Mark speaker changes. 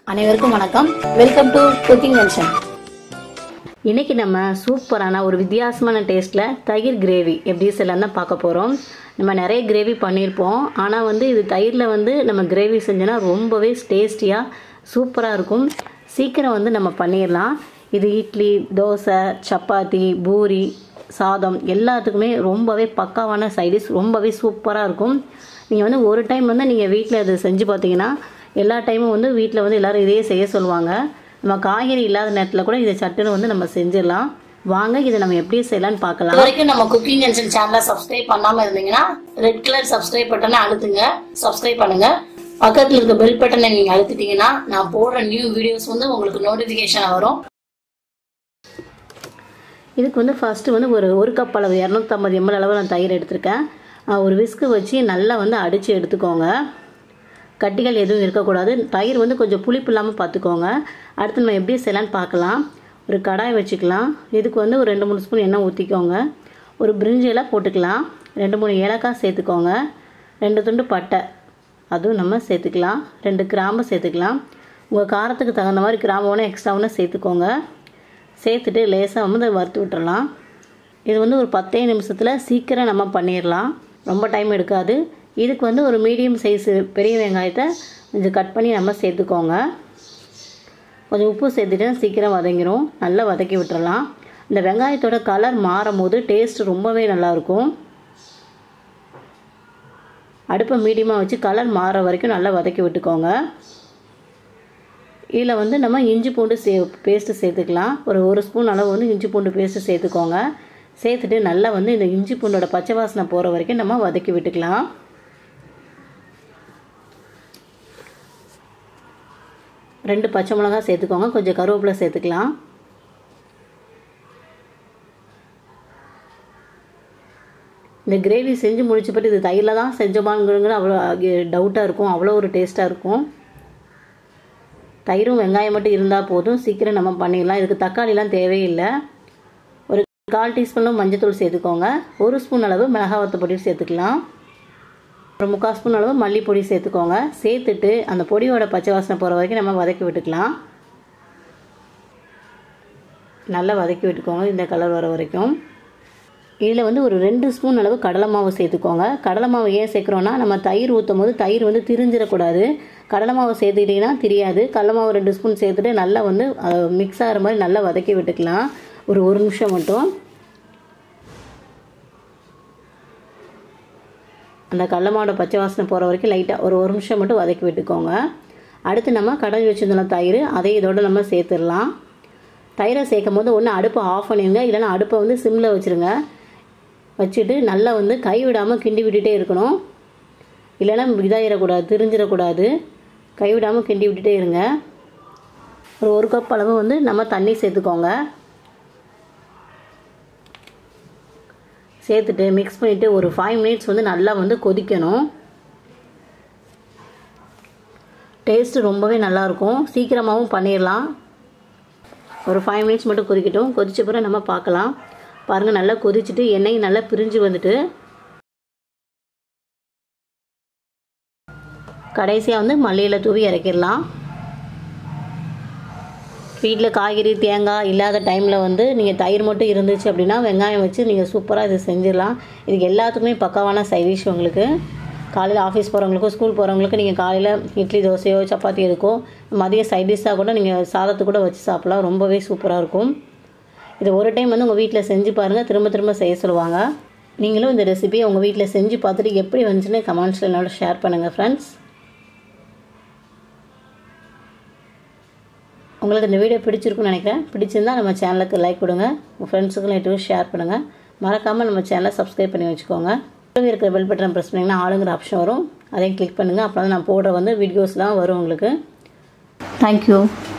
Speaker 1: அனைவருக்கும் வணக்கம் welcome to cooking junction
Speaker 2: இன்னைக்கு நம்ம சூப்பரான ஒரு வித்தியாசமான டேஸ்ட்டில் தயிர் கிரேவி எப்படி செய்யலாம் தான் பார்க்க போகிறோம் நம்ம நிறைய கிரேவி பண்ணியிருப்போம் ஆனால் வந்து இது தயிரில் வந்து நம்ம கிரேவி செஞ்சோன்னா ரொம்பவே டேஸ்டியாக சூப்பராக இருக்கும் சீக்கிரம் வந்து நம்ம பண்ணிடலாம் இது இட்லி தோசை சப்பாத்தி பூரி சாதம் எல்லாத்துக்குமே ரொம்பவே பக்காவான சைடிஷ் ரொம்பவே சூப்பராக இருக்கும் நீங்கள் வந்து ஒரு டைம் வந்து நீங்கள் வீட்டில் இது செஞ்சு பார்த்தீங்கன்னா எல்லா டைமும் வந்து வீட்டில் வந்து எல்லோரும் இதையே செய்ய சொல்லுவாங்க நம்ம காய்கறி இல்லாத நேரத்தில் கூட இதை சட்டுன்னு வந்து நம்ம செஞ்சிடலாம் வாங்க இதை நம்ம எப்படி செய்யலாம்னு
Speaker 1: இது
Speaker 2: பார்க்கலாம்
Speaker 1: வரைக்கும் நம்ம குக்கிங் ஜங்ஷன் சேனலை சப்ஸ்கிரைப் பண்ணாம இருந்தீங்கன்னா ரெட் கலர் சப்ஸ்கிரைப் பட்டனை அழுத்துங்க சப்ஸ்கிரைப் பண்ணுங்க பக்கத்துல இருக்க பெல் பட்டனை நீங்க அழுத்திட்டீங்கன்னா நான் போடுற நியூ வீடியோஸ் வந்து உங்களுக்கு நோட்டிபிகேஷன் வரும்
Speaker 2: இதுக்கு வந்து ஃபஸ்ட்டு வந்து ஒரு ஒரு கப் அளவு இரநூத்தம்பது எம்எல் அளவு நான் தயிர் எடுத்திருக்கேன் ஆஹ் ஒரு விஸ்கு வச்சு நல்லா வந்து அடித்து எடுத்துக்கோங்க கட்டிகள் எதுவும் இருக்கக்கூடாது தயிர் வந்து கொஞ்சம் புளிப்பு இல்லாமல் பார்த்துக்கோங்க அடுத்து நம்ம எப்படி செய்யலாம்னு பார்க்கலாம் ஒரு கடாய் வச்சுக்கலாம் இதுக்கு வந்து ஒரு ரெண்டு மூணு ஸ்பூன் எண்ணெய் ஊற்றிக்கோங்க ஒரு பிரிஞ்சியெல்லாம் போட்டுக்கலாம் ரெண்டு மூணு ஏலக்காய் சேர்த்துக்கோங்க ரெண்டு துண்டு பட்டை அதுவும் நம்ம சேர்த்துக்கலாம் ரெண்டு கிராம்பு சேர்த்துக்கலாம் உங்கள் காரத்துக்கு தகுந்த மாதிரி கிராம்பு ஒன்று எக்ஸ்ட்ரா ஒன்று சேர்த்துக்கோங்க சேர்த்துட்டு லேசாக வந்து அதை வறுத்து விட்டுறலாம் இது வந்து ஒரு பத்தே நிமிஷத்தில் சீக்கிரம் நம்ம பண்ணிடலாம் ரொம்ப டைம் எடுக்காது இதுக்கு வந்து ஒரு மீடியம் சைஸு பெரிய வெங்காயத்தை கொஞ்சம் கட் பண்ணி நம்ம சேர்த்துக்கோங்க கொஞ்சம் உப்பு சேர்த்துட்டு சீக்கிரம் வதங்கிரும் நல்லா வதக்கி விட்டுறலாம் இந்த வெங்காயத்தோட கலர் மாறும் போது டேஸ்ட் ரொம்பவே நல்லாயிருக்கும் அடுப்பை மீடியமாக வச்சு கலர் மாற வரைக்கும் நல்லா வதக்கி விட்டுக்கோங்க இதில் வந்து நம்ம இஞ்சி பூண்டு சே பேஸ்ட்டு சேர்த்துக்கலாம் ஒரு ஒரு ஸ்பூன் அளவு வந்து இஞ்சி பூண்டு பேஸ்ட்டு சேர்த்துக்கோங்க சேர்த்துட்டு நல்லா வந்து இந்த இஞ்சி பூண்டோட பச்சை வாசனை போகிற வரைக்கும் நம்ம வதக்கி விட்டுக்கலாம் ரெண்டு பச்சை மிளகா சேர்த்துக்கோங்க கொஞ்சம் கருவேப்பிலை சேர்த்துக்கலாம் இந்த கிரேவி செஞ்சு முடிச்ச பிறகு இது தயிரில் தான் செஞ்சோமாங்கிற அவ்வளோ டவுட்டாக இருக்கும் அவ்வளோ ஒரு டேஸ்ட்டாக இருக்கும் தயிரும் வெங்காயம் மட்டும் இருந்தால் போதும் சீக்கிரம் நம்ம பண்ணிடலாம் இதுக்கு தக்காளிலாம் தேவையில்லை ஒரு கால் டீஸ்பூனும் மஞ்சத்தூள் சேர்த்துக்கோங்க ஒரு ஸ்பூன் அளவு மிளகா வத்த பொடி சேர்த்துக்கலாம் ஒரு முக்கால் ஸ்பூன் அளவு மல்லிப்பொடி சேர்த்துக்கோங்க சேர்த்துட்டு அந்த பொடியோட பச்சை வாசனை போகிற வரைக்கும் நம்ம வதக்கி விட்டுக்கலாம் நல்லா வதக்கி விட்டுக்கோங்க இந்த கலர் வர வரைக்கும் இதில் வந்து ஒரு ரெண்டு ஸ்பூன் அளவு கடலை மாவு சேர்த்துக்கோங்க கடலை மாவு ஏன் சேர்க்குறோன்னா நம்ம தயிர் ஊற்றும் போது தயிர் வந்து திரிஞ்சிடக்கூடாது கடலை மாவு சேர்த்துக்கிட்டிங்கன்னா தெரியாது கடலை மாவு ரெண்டு ஸ்பூன் சேர்த்துட்டு நல்லா வந்து மிக்ஸ் ஆகிற மாதிரி நல்லா வதக்கி விட்டுக்கலாம் ஒரு ஒரு நிமிஷம் மட்டும் அந்த கடலை மாவோட பச்சை வாசனை போகிற வரைக்கும் லைட்டாக ஒரு ஒரு நிமிஷம் மட்டும் வதக்கி விட்டுக்கோங்க அடுத்து நம்ம கடைஞ்சி வச்சுருந்தோம் தயிர் அதை இதோட நம்ம சேர்த்துடலாம் தயிரை சேர்க்கும் போது ஒன்று அடுப்பை ஆஃப் பண்ணிடுங்க இல்லைன்னா அடுப்பை வந்து சிம்மில் வச்சுருங்க வச்சுட்டு நல்லா வந்து கை விடாமல் கிண்டி விட்டுட்டே இருக்கணும் இல்லைன்னா இதாகிடக்கூடாது திரிஞ்சிடக்கூடாது கை விடாமல் கிண்டி விட்டுட்டே இருங்க ஒரு ஒரு கப் அளவு வந்து நம்ம தண்ணி சேர்த்துக்கோங்க சேர்த்துட்டு மிக்ஸ் பண்ணிவிட்டு ஒரு ஃபைவ் மினிட்ஸ் வந்து நல்லா வந்து கொதிக்கணும் டேஸ்ட்டு ரொம்பவே நல்லாயிருக்கும் சீக்கிரமாகவும் பண்ணிடலாம் ஒரு ஃபைவ் மினிட்ஸ் மட்டும் கொதிக்கட்டும் கொதிச்ச பிறகு நம்ம பார்க்கலாம் பாருங்கள் நல்லா கொதிச்சுட்டு எண்ணெய் நல்லா பிரிஞ்சு வந்துட்டு கடைசியாக வந்து மல்லியில் தூவி இறக்கிடலாம் வீட்டில் காய்கறி தேங்காய் இல்லாத டைமில் வந்து நீங்கள் தயிர் மட்டும் இருந்துச்சு அப்படின்னா வெங்காயம் வச்சு நீங்கள் சூப்பராக இது செஞ்சிடலாம் இதுக்கு எல்லாத்துக்குமே பக்காவான சைடிஷ் உங்களுக்கு காலையில் ஆஃபீஸ் போகிறவங்களுக்கும் ஸ்கூல் போகிறவங்களுக்கு நீங்கள் காலையில் இட்லி தோசையோ சப்பாத்தி எதுக்கோ மதிய சைடிஷாக கூட நீங்கள் சாதத்து கூட வச்சு சாப்பிட்லாம் ரொம்பவே சூப்பராக இருக்கும் இது ஒரு டைம் வந்து உங்கள் வீட்டில் செஞ்சு பாருங்கள் திரும்ப திரும்ப செய்ய சொல்லுவாங்க நீங்களும் இந்த ரெசிபியை உங்கள் வீட்டில் செஞ்சு பார்த்துட்டு எப்படி வந்துச்சுன்னு கமெண்ட்ஸில் என்னோட ஷேர் பண்ணுங்கள் ஃப்ரெண்ட்ஸ் உங்களுக்கு இந்த வீடியோ பிடிச்சிருக்குன்னு நினைக்கிறேன் பிடிச்சிருந்தா நம்ம சேனலுக்கு லைக் கொடுங்க உங்கள் ஃப்ரெண்ட்ஸுக்கும் லைட்டு ஷேர் பண்ணுங்கள் மறக்காமல் நம்ம சேனலை சப்ஸ்கிரைப் பண்ணி வச்சுக்கோங்க பக்கத்தில் இருக்கிற பெல் பட்டன் ப்ரெஸ் பண்ணிங்கன்னா ஆளுங்கிற ஆப்ஷன் வரும் அதையும் கிளிக் பண்ணுங்கள் அப்போ தான் நான் போடுற வந்து வீடியோஸ்லாம் வரும் உங்களுக்கு தேங்க்யூ